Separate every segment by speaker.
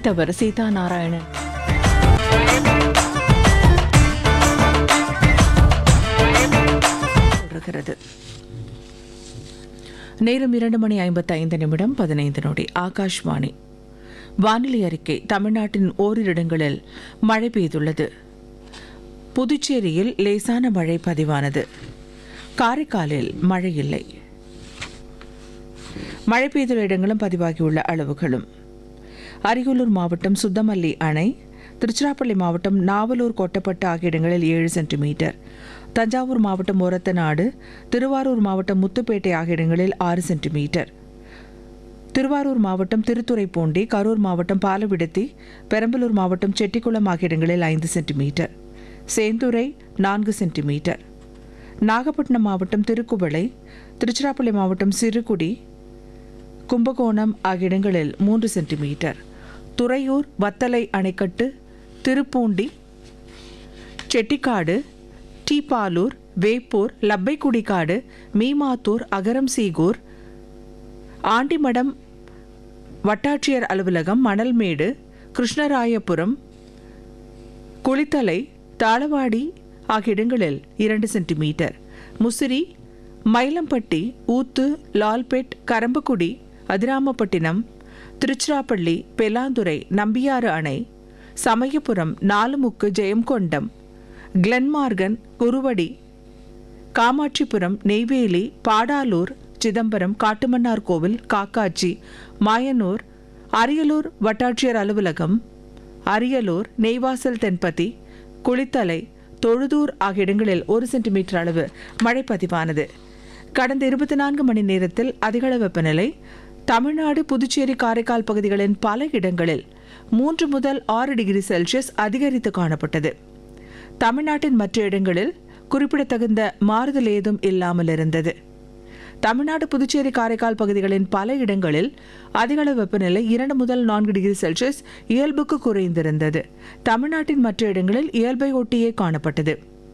Speaker 1: வாசித்தவர் சீதா நாராயணன் தொடர்கிறது நேரம் இரண்டு மணி ஐம்பத்தைந்து நிமிடம் பதினைந்து நொடி ஆகாஷ்வாணி வானிலை அறிக்கை தமிழ்நாட்டின் ஓரிரு இடங்களில் மழை பெய்துள்ளது புதுச்சேரியில் லேசான மழை பதிவானது காரைக்காலில் மழை இல்லை மழை பெய்துள்ள இடங்களும் பதிவாகியுள்ள அளவுகளும் அரியலூர் மாவட்டம் சுத்தமல்லி அணை திருச்சிராப்பள்ளி மாவட்டம் நாவலூர் கொட்டப்பட்டு ஆகிய இடங்களில் ஏழு சென்டிமீட்டர் தஞ்சாவூர் மாவட்டம் ஒரத்தநாடு திருவாரூர் மாவட்டம் முத்துப்பேட்டை ஆகிய இடங்களில் ஆறு சென்டிமீட்டர் திருவாரூர் மாவட்டம் திருத்துறைப்பூண்டி கரூர் மாவட்டம் பாலவிடத்தி பெரம்பலூர் மாவட்டம் செட்டிக்குளம் ஆகிய இடங்களில் ஐந்து சென்டிமீட்டர் சேந்துரை நான்கு சென்டிமீட்டர் நாகப்பட்டினம் மாவட்டம் திருக்குவளை திருச்சிராப்பள்ளி மாவட்டம் சிறுகுடி கும்பகோணம் ஆகிய இடங்களில் மூன்று சென்டிமீட்டர் துறையூர் வத்தலை அணைக்கட்டு திருப்பூண்டி செட்டிக்காடு டீபாலூர் வேப்பூர் லப்பைக்குடிக்காடு மீமாத்தூர் அகரம் சீகூர் ஆண்டிமடம் வட்டாட்சியர் அலுவலகம் மணல்மேடு கிருஷ்ணராயபுரம் குளித்தலை தாளவாடி ஆகிய இடங்களில் இரண்டு சென்டிமீட்டர் முசிறி மயிலம்பட்டி ஊத்து லால்பேட் கரம்பக்குடி அதிராமப்பட்டினம் திருச்சிராப்பள்ளி பெலாந்துறை நம்பியாறு அணை சமயபுரம் நாலுமுக்கு ஜெயம்கொண்டம் கிளன்மார்கன் குருவடி காமாட்சிபுரம் நெய்வேலி பாடாலூர் சிதம்பரம் காட்டுமன்னார் கோவில் காக்காட்சி மாயனூர் அரியலூர் வட்டாட்சியர் அலுவலகம் அரியலூர் நெய்வாசல் தென்பதி குளித்தலை தொழுதூர் ஆகிய இடங்களில் ஒரு சென்டிமீட்டர் அளவு மழை பதிவானது கடந்த இருபத்தி நான்கு மணி நேரத்தில் அதிகளவு வெப்பநிலை தமிழ்நாடு புதுச்சேரி காரைக்கால் பகுதிகளின் பல இடங்களில் மூன்று முதல் ஆறு டிகிரி செல்சியஸ் அதிகரித்து காணப்பட்டது தமிழ்நாட்டின் மற்ற இடங்களில் குறிப்பிடத்தகுந்த மாறுதல் ஏதும் இல்லாமல் இருந்தது தமிழ்நாடு புதுச்சேரி காரைக்கால் பகுதிகளின் பல இடங்களில் அதிகளவு வெப்பநிலை இரண்டு முதல் நான்கு டிகிரி செல்சியஸ் இயல்புக்கு குறைந்திருந்தது தமிழ்நாட்டின் மற்ற இடங்களில் இயல்பை ஒட்டியே காணப்பட்டது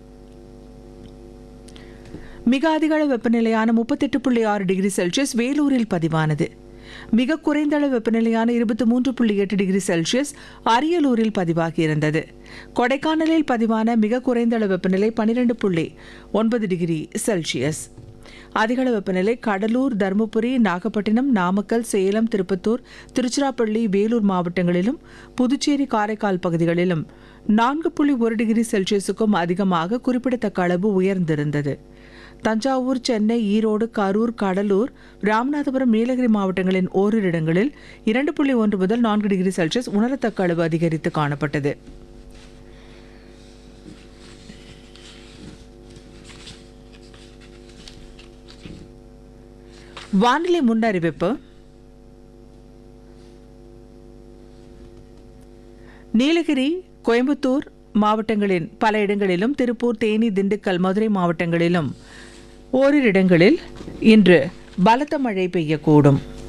Speaker 1: மிக அதிகளவு வெப்பநிலையான முப்பத்தெட்டு புள்ளி ஆறு டிகிரி செல்சியஸ் வேலூரில் பதிவானது மிக குறைந்த அளவு வெப்பநிலையான இருபத்தி மூன்று புள்ளி எட்டு டிகிரி செல்சியஸ் அரியலூரில் பதிவாகியிருந்தது கொடைக்கானலில் பதிவான மிக குறைந்த அளவு வெப்பநிலை பன்னிரெண்டு புள்ளி ஒன்பது டிகிரி செல்சியஸ் அதிகள வெப்பநிலை கடலூர் தருமபுரி நாகப்பட்டினம் நாமக்கல் சேலம் திருப்பத்தூர் திருச்சிராப்பள்ளி வேலூர் மாவட்டங்களிலும் புதுச்சேரி காரைக்கால் பகுதிகளிலும் நான்கு புள்ளி ஒரு டிகிரி செல்சியஸுக்கும் அதிகமாக குறிப்பிடத்தக்க அளவு உயர்ந்திருந்தது தஞ்சாவூர் சென்னை ஈரோடு கரூர் கடலூர் ராமநாதபுரம் நீலகிரி மாவட்டங்களின் ஓரிரு இடங்களில் இரண்டு புள்ளி ஒன்று முதல் நான்கு டிகிரி செல்சியஸ் உணரத்தக்க அளவு அதிகரித்து காணப்பட்டது வானிலை முன்னறிவிப்பு நீலகிரி கோயம்புத்தூர் மாவட்டங்களின் பல இடங்களிலும் திருப்பூர் தேனி திண்டுக்கல் மதுரை மாவட்டங்களிலும் ஓரிரு இடங்களில் இன்று பலத்த மழை பெய்யக்கூடும்